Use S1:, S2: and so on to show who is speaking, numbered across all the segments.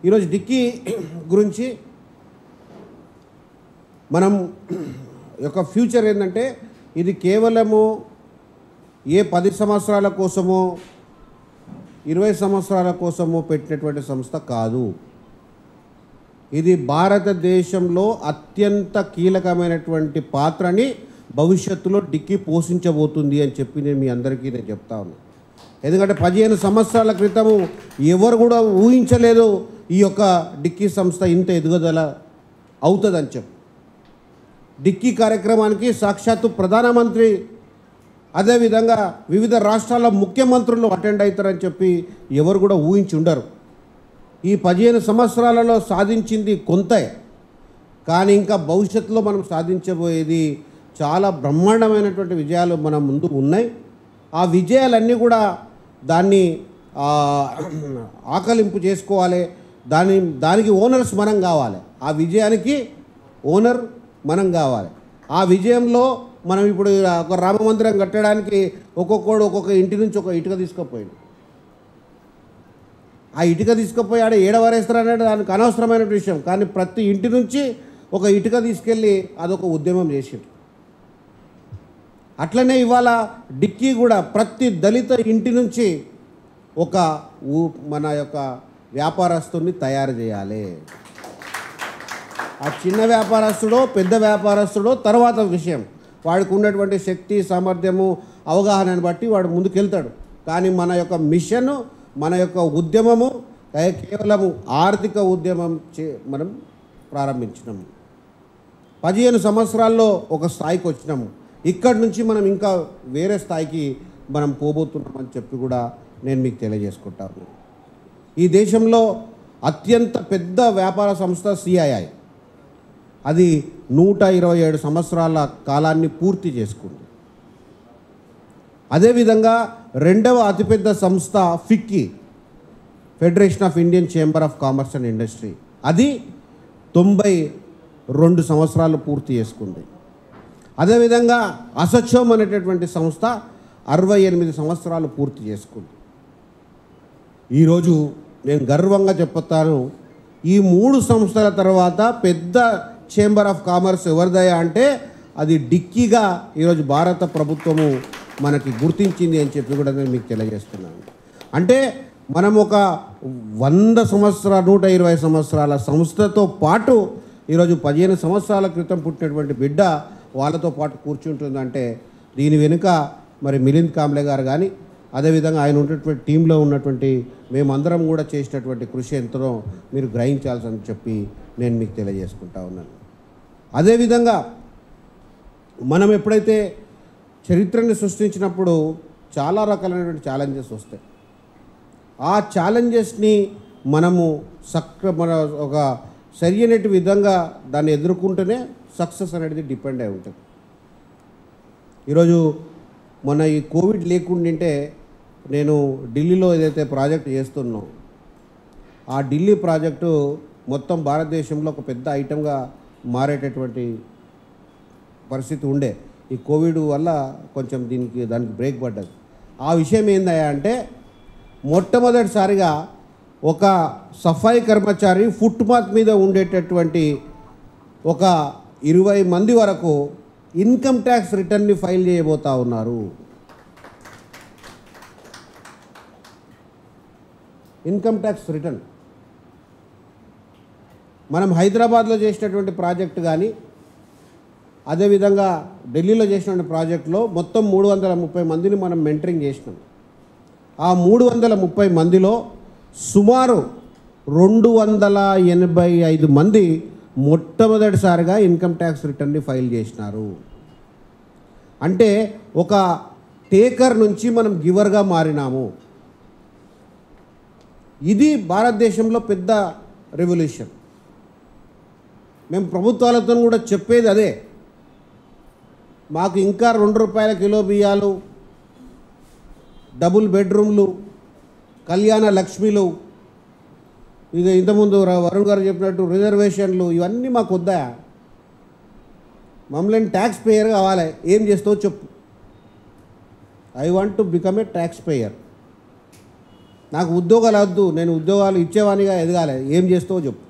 S1: ఈరోజు డిక్కీ గురించి మనం యొక్క ఫ్యూచర్ ఏంటంటే ఇది కేవలము ఏ పది సంవత్సరాల కోసమో ఇరవై సంవత్సరాల కోసమో పెట్టినటువంటి సంస్థ కాదు ఇది భారతదేశంలో అత్యంత కీలకమైనటువంటి పాత్రని భవిష్యత్తులో డిక్కీ పోషించబోతుంది అని చెప్పి నేను మీ అందరికీ నేను చెప్తా ఉన్నాను ఎందుకంటే పదిహేను సంవత్సరాల క్రితము ఎవరు కూడా ఊహించలేదు ఈ యొక్క డిక్కీ సంస్థ ఇంత ఎదుగుదల అవుతుందని చెప్పి డిక్కీ కార్యక్రమానికి సాక్షాత్తు ప్రధానమంత్రి అదేవిధంగా వివిధ రాష్ట్రాల ముఖ్యమంత్రులు అటెండ్ అవుతారని చెప్పి ఎవరు కూడా ఊహించి ఉండరు ఈ పదిహేను సంవత్సరాలలో సాధించింది కొంతే కానీ ఇంకా భవిష్యత్తులో మనం సాధించబోయేది చాలా బ్రహ్మాండమైనటువంటి విజయాలు మన ముందు ఉన్నాయి ఆ విజయాలన్నీ కూడా దాన్ని ఆ, ఆకలింపు చేసుకోవాలి దాని దానికి ఓనర్స్ మనం కావాలి ఆ విజయానికి ఓనర్ మనం కావాలి ఆ విజయంలో మనం ఇప్పుడు ఒక రామ మందిరం కట్టడానికి ఒక్కొక్కడు ఒక్కొక్క ఇంటి నుంచి ఒక ఇటుక తీసుకుపోయాడు ఆ ఇటుక తీసుకుపోయి ఆడ ఏడవరేస్తారనేది దానికి అనవసరమైన విషయం కానీ ప్రతి ఇంటి నుంచి ఒక ఇటుక తీసుకెళ్ళి అదొక ఉద్యమం చేసారు అట్లనే ఇవాళ డిక్కీ కూడా ప్రతి దళిత ఇంటి నుంచి ఒక ఊ- మన యొక్క వ్యాపారస్తుని తయారు చేయాలి ఆ చిన్న వ్యాపారస్తుడో పెద్ద వ్యాపారస్తుడో తర్వాత విషయం వాడికి ఉన్నటువంటి శక్తి సామర్థ్యము అవగాహనను బట్టి వాడు ముందుకెళ్తాడు కానీ మన యొక్క మిషన్ మన యొక్క ఉద్యమము కే- కేవలము ఆర్థిక ఉద్యమం చే మనం ప్రారంభించినాము పదిహేను సంవత్సరాల్లో ఒక స్థాయికి వచ్చినాము ఇక్కడి నుంచి మనం ఇంకా వేరే స్థాయికి మనం పోబోతున్నామని చెప్పి కూడా నేను మీకు తెలియజేసుకుంటాను ఈ దేశంలో అత్యంత పెద్ద వ్యాపార సంస్థ సిఐఐ అది నూట ఇరవై ఏడు సంవత్సరాల కాలాన్ని పూర్తి చేసుకుంది అదేవిధంగా రెండవ అతిపెద్ద సంస్థ FICCI federation of Indian chamber of commerce and industry అది తొంభై రెండు సంవత్సరాలు పూర్తి చేసుకుంది అదేవిధంగా అసచోమ్ అనేటటువంటి సంస్థ అరవై ఎనిమిది సంవత్సరాలు పూర్తి చేసుకుంది ఈరోజు నేను గర్వంగా చెప్తాను ఈ మూడు సంస్థల తర్వాత పెద్ద చేంబర్ ఆఫ్ కామర్స్ ఎవరిదయా అంటే అది డిక్కీగా ఈరోజు భారత ప్రభుత్వము మనకి గుర్తించింది అని చెప్పి కూడా నేను మీకు తెలియజేస్తున్నాను అంటే మనం ఒక వంద సంవత్సరాల నూట ఇరవై సంవత్సరాల సంస్థతో పాటు ఈరోజు పదిహేను సంవత్సరాల క్రితం పుట్టినటువంటి బిడ్డ వాళ్ళతో పాటు కూర్చుంటుందంటే దీని వెనుక మరి మిలింద్ కాంబ్లే గారు కానీ అదేవిధంగా ఆయన ఉన్నటువంటి టీంలో ఉన్నటువంటి మేమందరం కూడా చేసినటువంటి కృషి ఎంతో మీరు గ్రహించాల్సి చెప్పి నేను మీకు తెలియజేసుకుంటా ఉన్నాను అదేవిధంగా మనం ఎప్పుడైతే చరిత్రని సృష్టించినప్పుడు చాలా రకాలైనటువంటి ఛాలెంజెస్ వస్తాయి ఆ ఛాలెంజెస్ని మనము సక్ర మన ఒక సరియైనటి విధంగా దాన్ని ఎదుర్కొంటేనే సక్సెస్ అనేది డిపెండ్ అయి ఉంటుంది ఈరోజు మొన్న ఈ కోవిడ్ లేకుండింటే నేను ఢిల్లీలో ఏదైతే ప్రాజెక్ట్ చేస్తున్నాం ఆ ఢిల్లీ ప్రాజెక్టు మొత్తం భారతదేశంలో ఒక పెద్ద ఐటెంగా మారేటటువంటి పరిస్థితి ఉండే ఈ కోవిడ్ వల్ల కొంచెం దీనికి దానికి బ్రేక్ పడ్డది ఆ విషయం ఏందయ్యా అంటే మొట్టమొదటిసారిగా ఒక సఫాయి కర్మచారి ఫుట్పాత్ మీద ఉండేటటువంటి ఒక ఇరవై మంది వరకు ఇన్కమ్ ట్యాక్స్ రిటర్న్ని ఫైల్ చేయబోతా ఉన్నారు ఇన్కమ్ ట్యాక్స్ రిటర్న్ మనం హైదరాబాద్లో చేసినటువంటి ప్రాజెక్ట్ కానీ అదేవిధంగా ఢిల్లీలో చేసినటువంటి ప్రాజెక్టులో మొత్తం మూడు వందల ముప్పై మందిని మనం మెంటరింగ్ చేసినాం ఆ మూడు వందల ముప్పై మందిలో సుమారు రెండు వందల ఎనభై ఐదు మంది మొట్టమొదటిసారిగా ఇన్కమ్ ట్యాక్స్ రిటర్న్ని ఫైల్ చేసినారు అంటే ఒక టేకర్ నుంచి మనం గివర్గా మారినాము ఇది భారతదేశంలో పెద్ద రెవల్యూషన్ మేము ప్రభుత్వాలతో కూడా చెప్పేది అదే మాకు ఇంకా రెండు రూపాయల కిలో బియ్యాలు డబుల్ బెడ్రూమ్లు కళ్యాణ లక్ష్మిలు ఇక ఇంతకుముందు ర- వరుణ్ గారు చెప్పినట్టు రిజర్వేషన్లు ఇవన్నీ మాకు వద్దా మమ్మల్ని ట్యాక్స్ పేయర్ కావాలి ఏం చేస్తావో చెప్పు I want to become a taxpayer నాకు ఉద్యోగాలు వద్దు నేను ఉద్యోగాలు ఇచ్చేవానిగా ఎదగాలి ఏం చేస్తావో చెప్పు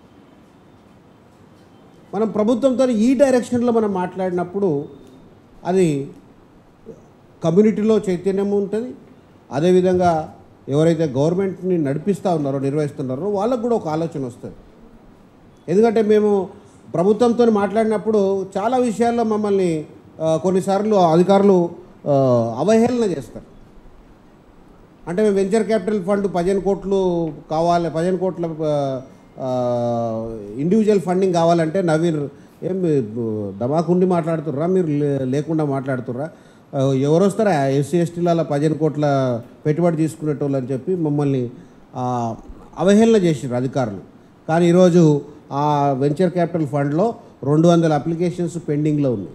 S1: మనం ప్రభుత్వంతో ఈ డైరెక్షన్లో మనం మాట్లాడినప్పుడు అది కమ్యూనిటీలో చైతన్యం ఉంటుంది అదేవిధంగా ఎవరైతే గవర్నమెంట్ని నడిపిస్తూ ఉన్నారో నిర్వహిస్తున్నారో వాళ్ళకు కూడా ఒక ఆలోచన వస్తుంది ఎందుకంటే మేము ప్రభుత్వంతో మాట్లాడినప్పుడు చాలా విషయాల్లో మమ్మల్ని ఆ, కొన్నిసార్లు అధికారులు ఆ, అవహేళన చేస్తారు అంటే మేము వెంచర్ క్యాపిటల్ ఫండ్ పదిహేను కోట్లు కావాలి పదిహేను కోట్ల ఇండివిజువల్ ఫండింగ్ కావాలంటే నవీన్ ఏం దమాకుండి మాట్లాడుతుర్రా మీరు లే- లేకుండా మాట్లాడుతుర్రా ఆ, ఎవరు వస్తారా ఎస్సీ ఎస్టీల పదిహేను కోట్ల పెట్టుబడి తీసుకునేటోళ్ళు అని చెప్పి మమ్మల్ని ఆ, అవహేళన చేసారు అధికారులు కానీ ఈరోజు ఆ వెంచర్ క్యాపిటల్ ఫండ్లో రెండు వందల అప్లికేషన్స్ పెండింగ్లో ఉన్నాయి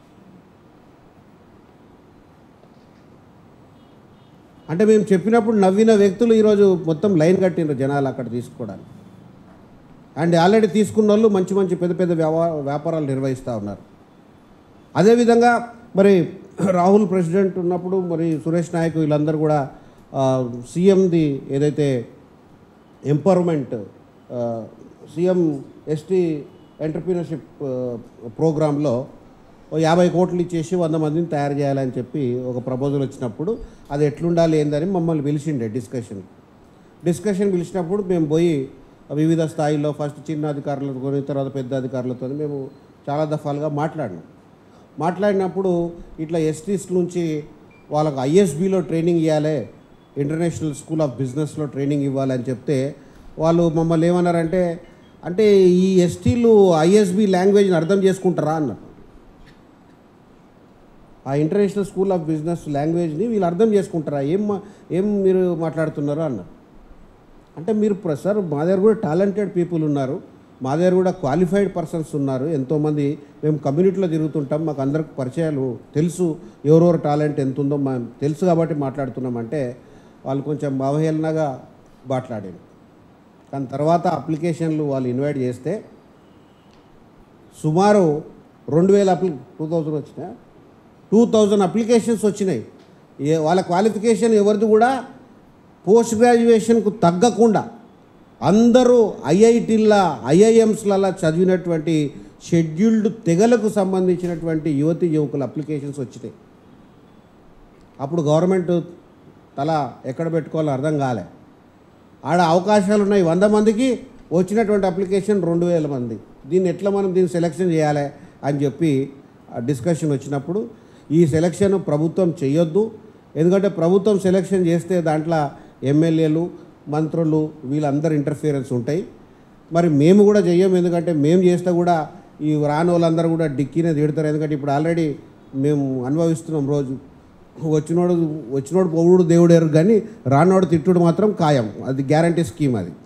S1: అంటే మేము చెప్పినప్పుడు నవ్విన వ్యక్తులు ఈరోజు మొత్తం లైన్ కట్టిండ్రు జనాలు అక్కడ తీసుకోవడానికి అండ్ ఆల్రెడీ తీసుకున్న వాళ్ళు మంచి మంచి పెద్ద పెద్ద వ్యవహార వ్యాపారాలు నిర్వహిస్తూ ఉన్నారు అదేవిధంగా మరి రాహుల్ ప్రెసిడెంట్ ఉన్నప్పుడు మరి సురేష్ నాయక్ వీళ్ళందరూ కూడా సీఎంది ఏదైతే ఎంపవర్మెంట్ సీఎం ఎస్టీ ఎంటర్ప్రీనర్షిప్ ప్రోగ్రాంలో ఓ యాభై కోట్లు ఇచ్చేసి వంద మందిని తయారు చేయాలని చెప్పి ఒక ప్రపోజల్ వచ్చినప్పుడు అది ఎట్లుండాలి ఏందని మమ్మల్ని పిలిచిండే డిస్కషన్ డిస్కషన్ పిలిచినప్పుడు మేము పోయి వివిధ స్థాయిలో ఫస్ట్ చిన్న అధికారులతో తర్వాత పెద్ద అధికారులతో మేము చాలా దఫాలుగా మాట్లాడినాం మాట్లాడినప్పుడు ఇట్లా ఎస్టీస్ నుంచి వాళ్ళకు ఐఎస్బిలో ట్రైనింగ్ ఇవ్వాలి ఇంటర్నేషనల్ స్కూల్ ఆఫ్ బిజినెస్లో ట్రైనింగ్ ఇవ్వాలని చెప్తే వాళ్ళు మమ్మల్ని ఏమన్నారంటే అంటే ఈ ఎస్టీలు ఐఎస్బి లాంగ్వేజ్ని అర్థం చేసుకుంటారా అన్నారు ఆ ఇంటర్నేషనల్ స్కూల్ ఆఫ్ బిజినెస్ లాంగ్వేజ్ని వీళ్ళు అర్థం చేసుకుంటారా ఏం మా- ఏం మీరు మాట్లాడుతున్నారు అన్నారు అంటే మీరు ప్ర- సార్ మా దగ్గర కూడా టాలెంటెడ్ పీపుల్ ఉన్నారు మా దగ్గర కూడా క్వాలిఫైడ్ పర్సన్స్ ఉన్నారు ఎంతోమంది మేము కమ్యూనిటీలో తిరుగుతుంటాం మాకు అందరికి పరిచయాలు తెలుసు ఎవరెవరు టాలెంట్ ఎంత ఉందో మా తెలుసు కాబట్టి మాట్లాడుతున్నామంటే వాళ్ళు కొంచెం అవహేళనగా మాట్లాడారు కానీ తర్వాత అప్లికేషన్లు వాళ్ళు ఇన్వైట్ చేస్తే సుమారు రెండు వేల అప్లి టూ థౌజండ్ వచ్చినాయి టూ థౌజండ్ అప్లికేషన్స్ వచ్చినాయి ఏ వాళ్ళ క్వాలిఫికేషన్ ఎవరిది కూడా పోస్ట్ గ్రాడ్యుయేషన్కు తగ్గకుండా అందరూ ఐఐటీల ఐఐఎమ్స్లలో చదివినటువంటి షెడ్యూల్డ్ తెగలకు సంబంధించినటువంటి యువతి యువకుల అప్లికేషన్స్ వచ్చినాయి అప్పుడు గవర్నమెంట్ తల ఎక్కడ పెట్టుకోవాలో అర్థం కాలే ఆడ అవకాశాలు ఉన్నాయి వంద మందికి వచ్చినటువంటి అప్లికేషన్ రెండు వేల మంది దీన్ని ఎట్లా మనం దీన్ని సెలెక్షన్ చేయాలి అని చెప్పి ఆ డిస్కషన్ వచ్చినప్పుడు ఈ సెలక్షన్ ప్రభుత్వం చేయొద్దు ఎందుకంటే ప్రభుత్వం సెలక్షన్ చేస్తే దాంట్లో ఎమ్మెల్యేలు మంత్రులు వీళ్ళందరూ ఇంటర్ఫియరెన్స్ ఉంటాయి మరి మేము కూడా చెయ్యం ఎందుకంటే మేము చేస్తే కూడా ఈ రాని వాళ్ళందరూ కూడా డిక్కీనే తిడతారు ఎందుకంటే ఇప్పుడు ఆల్రెడీ మేము అనుభవిస్తున్నాం రోజు వచ్చినోడు వచ్చినోడు పొగుడు దేవుడు ఎరుగు కానీ రానోడు తిట్టుడు మాత్రం ఖాయం అది గ్యారంటీ స్కీమ్ అది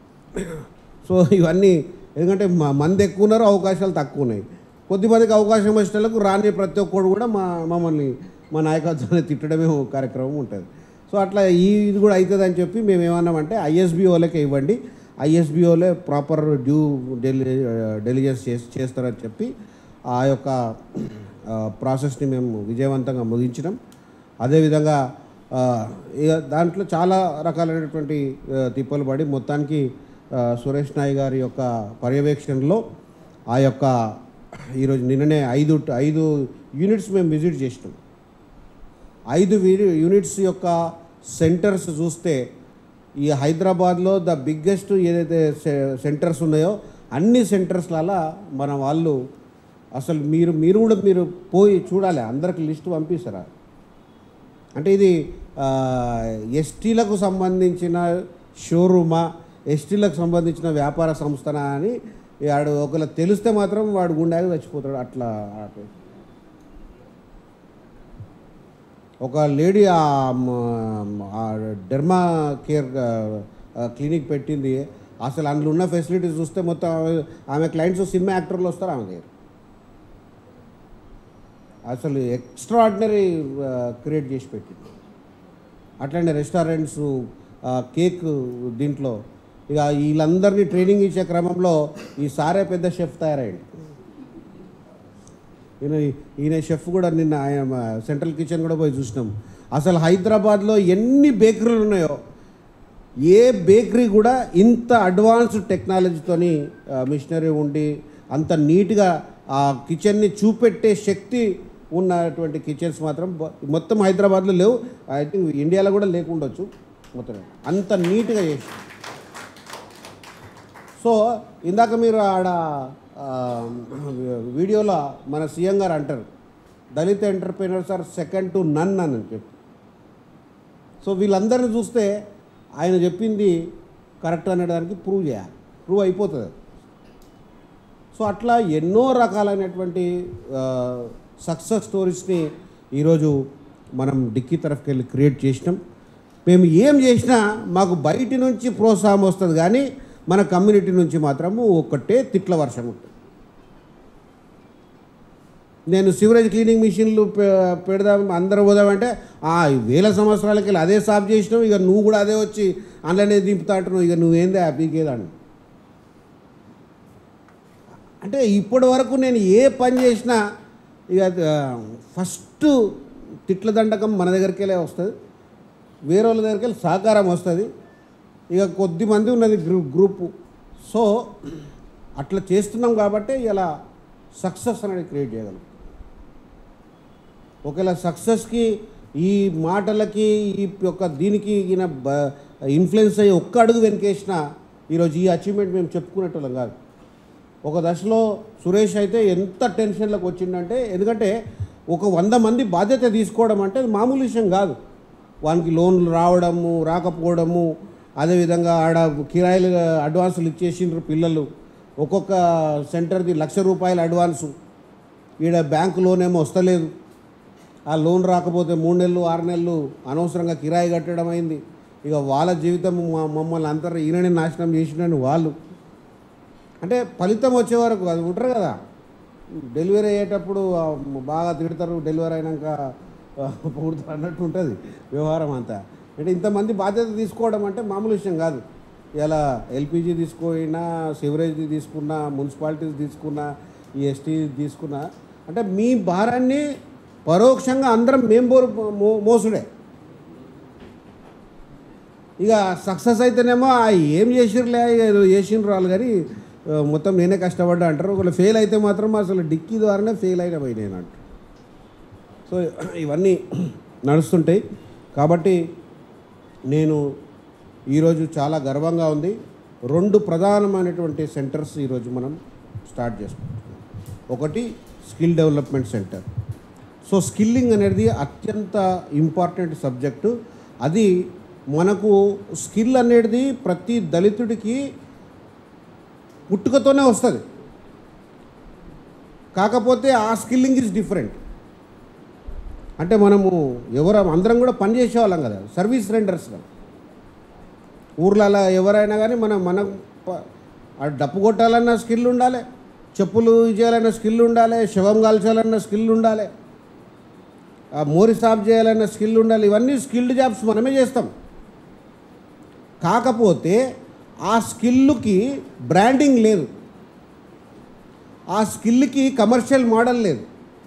S1: సో ఇవన్నీ ఎందుకంటే మా మంది ఎక్కువ ఉన్నారు అవకాశాలు తక్కువ ఉన్నాయి కొద్దిమందికి అవకాశం వచ్చేటలకు రాని ప్రతి ఒక్కడు కూడా మా మమ్మల్ని మా నాయకత్వాన్ని తిట్టడమే ఒక కార్యక్రమం ఉంటుంది సో అట్లా ఈ ఇది కూడా అవుతుంది అని చెప్పి మేము ఏమన్నామంటే ఐఎస్బిఓలకే ఇవ్వండి ఐఎస్బిఓలే ప్రాపర్ డ్యూ డెలి డెలిజెన్స్ చేసి చేస్తారని చెప్పి ఆ యొక్క ఆ, ప్రాసెస్ని మేము విజయవంతంగా ముగించినాం అదేవిధంగా ఆ, ఇక దాంట్లో చాలా రకాలైనటువంటి ఆ, తిప్పలు పడి మొత్తానికి ఆ, సురేష్ నాయ్ గారి యొక్క పర్యవేక్షణలో ఆ యొక్క ఈరోజు నిన్ననే ఐదు ఐదు యూనిట్స్ మేము విజిట్ చేసినాం ఐదు వి- యూనిట్స్ యొక్క సెంటర్స్ చూస్తే ఈ హైదరాబాద్లో ద బిగ్గెస్ట్ ఏదైతే సె- సెంటర్స్ ఉన్నాయో అన్ని సెంటర్స్లలో మన వాళ్ళు అసలు మీరు మీరు కూడా మీరు పోయి చూడాలి అందరికి లిస్ట్ పంపిస్తారా అంటే ఇది ఆ, ఎస్టీలకు సంబంధించిన షోరూమా ఎస్టీలకు సంబంధించిన వ్యాపార సంస్థనా అని వాడు ఒకవేళ తెలిస్తే మాత్రం వాడు గుండాగా చచ్చిపోతాడు అట్లా అట్లా. ఒక లేడీ ఆ మ- ఆ డెర్మా కేర్ ఆ, క్లినిక్ పెట్టింది అసలు అందులో ఉన్న ఫెసిలిటీస్ చూస్తే మొత్తం ఆమె- ఆమె క్లయింట్స్ సినిమా యాక్టర్లు వస్తారు ఆమె దగ్గర అసలు ఎక్స్ట్రాడినరీ క్రియేట్ చేసి పెట్టింది అట్లనే రెస్టారెంట్స్ కేక్ దీంట్లో ఇక వీళ్ళందరినీ ట్రైనింగ్ ఇచ్చే క్రమంలో ఈ సారే పెద్ద షెఫ్ తయారయ్యాడు ఈయన ఈయన షెఫ్ కూడా నిన్న ఆయన సెంట్రల్ కిచెన్ కూడా పోయి చూసినాం అసలు హైదరాబాద్లో ఎన్ని బేకరీలు ఉన్నాయో ఏ బేకరీ కూడా ఇంత అడ్వాన్స్డ్ టెక్నాలజీతోని మిషనరీ ఉండి అంత నీట్గా ఆ కిచెన్ని చూపెట్టే శక్తి ఉన్నటువంటి కిచెన్స్ మాత్రం బ- మొత్తం హైదరాబాద్లో లేవు ఐ థింక్ ఇండియాలో కూడా లేకుండొచ్చు మొత్తం అంత నీట్గా చేసి సో ఇందాక మీరు ఆడ ఆ, వీడియోలో మన సీఎం గారు అంటారు దళిత entrepreneurs are second to none అని చెప్పి సో వీళ్ళందరిని చూస్తే ఆయన చెప్పింది కరెక్ట్ అనేదానికి ప్రూవ్ చేయాలి ప్రూవ్ అయిపోతుంది అది. సో అట్లా ఎన్నో రకాలైనటువంటి సక్సెస్ స్టోరీస్ని ఈరోజు మనం డిక్కీ తరఫుకి వెళ్ళి క్రియేట్ చేసినాం మేము ఏం చేసినా మాకు బయటి నుంచి ప్రోత్సాహం వస్తుంది కానీ మన కమ్యూనిటీ నుంచి మాత్రము ఒక్కటే తిట్ల వర్షం ఉంటుంది నేను సివరేజ్ క్లీనింగ్ మిషన్లు పె- పెడదాం అందరూ పోదామంటే ఆ ఈ వేల సంవత్సరాలకి వెళ్ళి అదే సాఫ్ చేసినావు ఇక నువ్వు కూడా అదే వచ్చి అందులోనే దింపుతా అంటున్నావు ఇక నువ్వేందే హ్యాపీకేదాన్ని అంటే ఇప్పటి వరకు నేను ఏ పని చేసినా ఇక ఆ, ఫస్ట్ తిట్ల దండకం మన దగ్గరికి వెళ్ళే వస్తుంది వేరే వాళ్ళ దగ్గరికి వెళ్ళి సహకారం వస్తుంది ఇక కొద్ది మంది ఉన్నది గ్రూ గ్రూపు సో అట్లా చేస్తున్నాం కాబట్టి ఇలా సక్సెస్ అనేది క్రియేట్ చేయగలం ఒకవేళ సక్సెస్కి ఈ మాటలకి ఈ యొక్క దీనికి ఈయన ఇన్ఫ్లుయెన్స్ అయ్యి ఒక్క అడుగు వెనకేసిన ఈరోజు ఈ అచీవ్మెంట్ మేము చెప్పుకునేటోళ్ళం కాదు ఒక దశలో సురేష్ అయితే ఎంత టెన్షన్లోకి వచ్చిందంటే ఎందుకంటే ఒక వంద మంది బాధ్యత తీసుకోవడం అంటే అది మామూలు విషయం కాదు వానికి లోన్లు రావడము రాకపోవడము అదేవిధంగా ఆడ కిరాయిలు అడ్వాన్సులు ఇచ్చేసిండ్రు పిల్లలు ఒక్కొక్క సెంటర్ది లక్ష రూపాయల అడ్వాన్సు ఈడ బ్యాంకు లోన్ ఏమో వస్తలేదు ఆ లోన్ రాకపోతే మూడు నెలలు ఆరు నెలలు అనవసరంగా కిరాయి కట్టడం అయింది ఇక వాళ్ళ జీవితం మా- మమ్మల్ని అందరూ ఈయనని నాశనం చేసినని వాళ్ళు అంటే ఫలితం వచ్చే వరకు అది ఉంటారు కదా డెలివరీ అయ్యేటప్పుడు ఆ, బాగా తిడతారు డెలివరీ అయినాక ఆ, పొగుడుతారు అన్నట్టు ఉంటుంది వ్యవహారం అంతా అంటే ఇంతమంది బాధ్యత తీసుకోవడం అంటే మామూలు విషయం కాదు ఇలా ఎల్పిజి తీసుకున్నా సివరేజ్ తీసుకున్నా మున్సిపాలిటీస్ తీసుకున్నా ఈ ఎస్టీ తీసుకున్నా అంటే మీ భారాన్ని పరోక్షంగా అందరం మేము బోరు మో- మోసుడే ఇక సక్సెస్ అయితేనేమో ఆ ఏం చేసిర్లే ఏదో చేసిండ్రు వాళ్ళు కానీ ఆ, మొత్తం నేనే కష్టపడ్డా అంటారు ఒకవేళ ఫెయిల్ అయితే మాత్రం అసలు డిక్కీ ద్వారానే ఫెయిల్ అయిన పోయి నేను అంటారు సో ఇవన్నీ నడుస్తుంటాయి కాబట్టి నేను ఈరోజు చాలా గర్వంగా ఉంది రెండు ప్రధానమైనటువంటి సెంటర్స్ ఈరోజు మనం స్టార్ట్ చేసుకుంటున్నాం ఒకటి skill development centre so skilling అనేది అత్యంత ఇంపార్టెంట్ సబ్జెక్టు అది మనకు స్కిల్ అనేది ప్రతి దళితుడికి పుట్టుకతోనే వస్తుంది కాకపోతే ఆ స్కిల్లింగ్ ఈజ్ డిఫరెంట్ అంటే మనము ఎవరు అందరం కూడా పని చేసేవాళ్ళం కదా సర్వీస్ రెండర్స్ కదా ఊర్లలో ఎవరైనా కానీ మనం మనం ప- ఆ డప్పు కొట్టాలన్న స్కిల్ ఉండాలి చెప్పులు చేయాలన్న స్కిల్ ఉండాలి శవం కాల్చాలన్న స్కిల్ ఉండాలి ఆ మోరి సాఫ్ చేయాలన్న స్కిల్ ఉండాలి ఇవన్నీ స్కిల్డ్ జాబ్స్ మనమే చేస్తాం కాకపోతే ఆ స్కిల్కి బ్రాండింగ్ లేదు ఆ స్కిల్కి కమర్షియల్ మోడల్ లేదు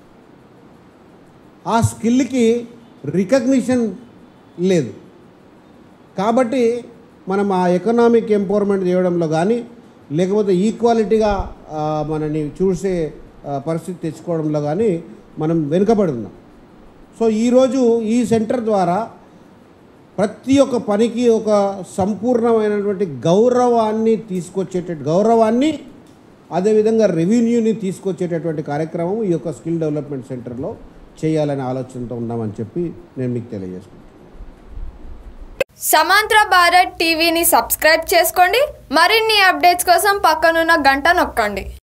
S1: ఆ స్కిల్కి రికగ్నిషన్ లేదు కాబట్టి మనం ఆ ఎకనామిక్ ఎంపవర్మెంట్ చేయడంలో కానీ లేకపోతే ఈక్వాలిటీగా ఆ, మనని చూసే ఆ, పరిస్థితి తెచ్చుకోవడంలో కానీ మనం వెనుకబడి ఉన్నాం సో ఈరోజు ఈ సెంటర్ ద్వారా ప్రతి ఒక్క పనికి ఒక సంపూర్ణమైనటువంటి గౌరవాన్ని తీసుకొచ్చేటట్టు గౌరవాన్ని అదేవిధంగా రెవెన్యూని తీసుకొచ్చేటటువంటి కార్యక్రమం ఈ యొక్క స్కిల్ డెవలప్మెంట్ సెంటర్లో చేయాలనే ఆలోచనతో ఉన్నామని చెప్పి నేను మీకు తెలియజేసుకుంటాను
S2: సమాంతర భారత్ టీవీని సబ్స్క్రైబ్ చేసుకోండి మరిన్ని అప్డేట్స్ కోసం పక్కనున్న గంట నొక్కండి